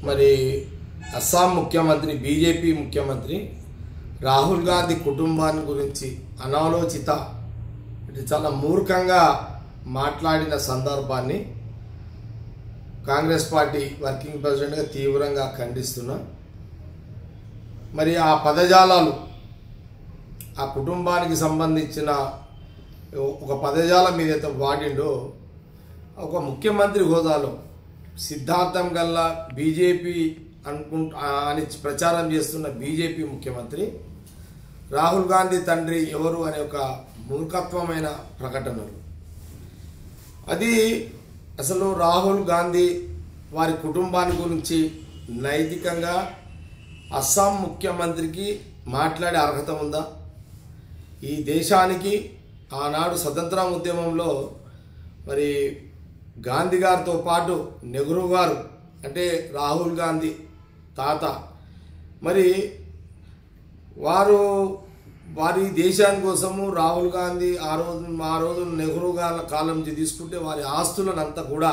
మరి అస్సాం ముఖ్యమంత్రి బీజేపీ ముఖ్యమంత్రి రాహుల్ గాంధీ కుటుంబాన్ని గురించి అనాలోచిత ఇది చాలా మూర్ఖంగా మాట్లాడిన సందర్భాన్ని కాంగ్రెస్ పార్టీ వర్కింగ్ ప్రెసిడెంట్గా తీవ్రంగా ఖండిస్తున్నా మరి ఆ పదజాలాలు ఆ కుటుంబానికి సంబంధించిన ఒక పదజాలం ఏదైతే వాడిండో ఒక ముఖ్యమంత్రి హోదాలో సిద్ధాంతం గల్ల బీజేపీ అనుకుంటా అని ప్రచారం చేస్తున్న బీజేపీ ముఖ్యమంత్రి రాహుల్ గాంధీ తండ్రి ఎవరు అనే ఒక మూర్ఖత్వమైన ప్రకటనలు అది అసలు రాహుల్ గాంధీ వారి కుటుంబాన్ని గురించి నైతికంగా అస్సాం ముఖ్యమంత్రికి మాట్లాడే అర్హత ఉందా ఈ దేశానికి ఆనాడు స్వతంత్ర ఉద్యమంలో మరి గాంధీ గారితో పాటు నెహ్రూ గారు అంటే రాహుల్ గాంధీ తాత మరి వారు వారి దేశాని కోసము రాహుల్ గాంధీ ఆ రోజు ఆ రోజు నెహ్రూ గారి కాలం నుంచి తీసుకుంటే వారి ఆస్తులను అంతా కూడా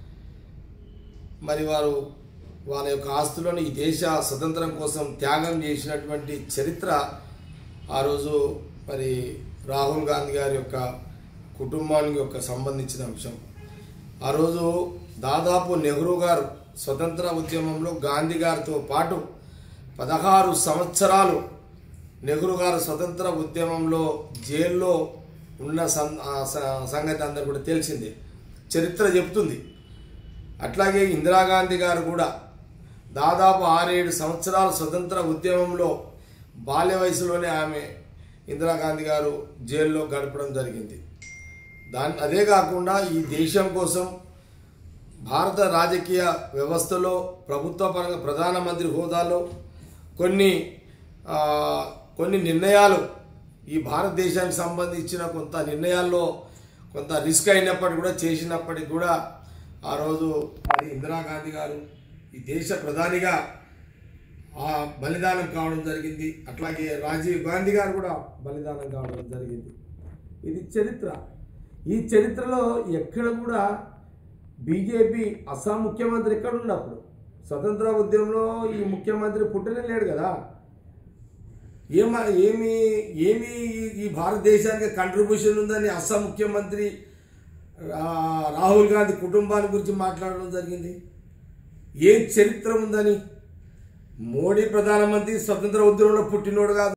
మరి వారు వాళ్ళ యొక్క ఆస్తులను ఈ దేశ స్వతంత్రం కోసం త్యాగం చేసినటువంటి చరిత్ర ఆ రోజు మరి రాహుల్ గాంధీ గారి యొక్క కుటుంబానికి యొక్క సంబంధించిన అంశం ఆ రోజు దాదాపు నెహ్రూ గారు స్వతంత్ర ఉద్యమంలో గాంధీ గారితో పాటు పదహారు సంవత్సరాలు నెహ్రూ గారు స్వతంత్ర ఉద్యమంలో జైల్లో ఉన్న సం ఆ స- సంగతి అందరు కూడా తెలిసిందే చరిత్ర చెప్తుంది అట్లాగే ఇందిరాగాంధీ గారు కూడా దాదాపు ఆరేడు సంవత్సరాల స్వతంత్ర ఉద్యమంలో బాల్య వయసులోనే ఆమె ఇందిరాగాంధీ గారు జైల్లో గడపడం జరిగింది దాని అదే కాకుండా ఈ దేశం కోసం భారత రాజకీయ వ్యవస్థలో ప్రభుత్వ పరంగా ప్రధానమంత్రి హోదాలో కొన్ని ఆ, కొన్ని నిర్ణయాలు ఈ భారతదేశానికి సంబంధించిన కొంత నిర్ణయాల్లో కొంత రిస్క్ అయినప్పటికీ కూడా చేసినప్పటికీ కూడా ఆ రోజు మరి ఇందిరాగాంధీ గారు ఈ దేశ ప్రధానిగా ఆ బలిదానం కావడం జరిగింది అట్లాగే రాజీవ్ గాంధీ గారు కూడా బలిదానం కావడం జరిగింది ఇది చరిత్ర ఈ చరిత్రలో ఎక్కడ కూడా బీజేపీ అస్సాం ముఖ్యమంత్రి ఎక్కడ ఉన్నప్పుడు స్వతంత్ర ఉద్యమంలో ఈ ముఖ్యమంత్రి పుట్టనే లేడు కదా ఏమ ఏమి ఏమి ఈ- ఈ భారతదేశానికి కంట్రిబ్యూషన్ ఉందని అస్సాం ముఖ్యమంత్రి ఆ, రాహుల్ గాంధీ కుటుంబాన్ని గురించి మాట్లాడడం జరిగింది ఏం చరిత్ర ఉందని మోడీ ప్రధానమంత్రి స్వతంత్ర ఉద్యమంలో పుట్టినోడు కాదు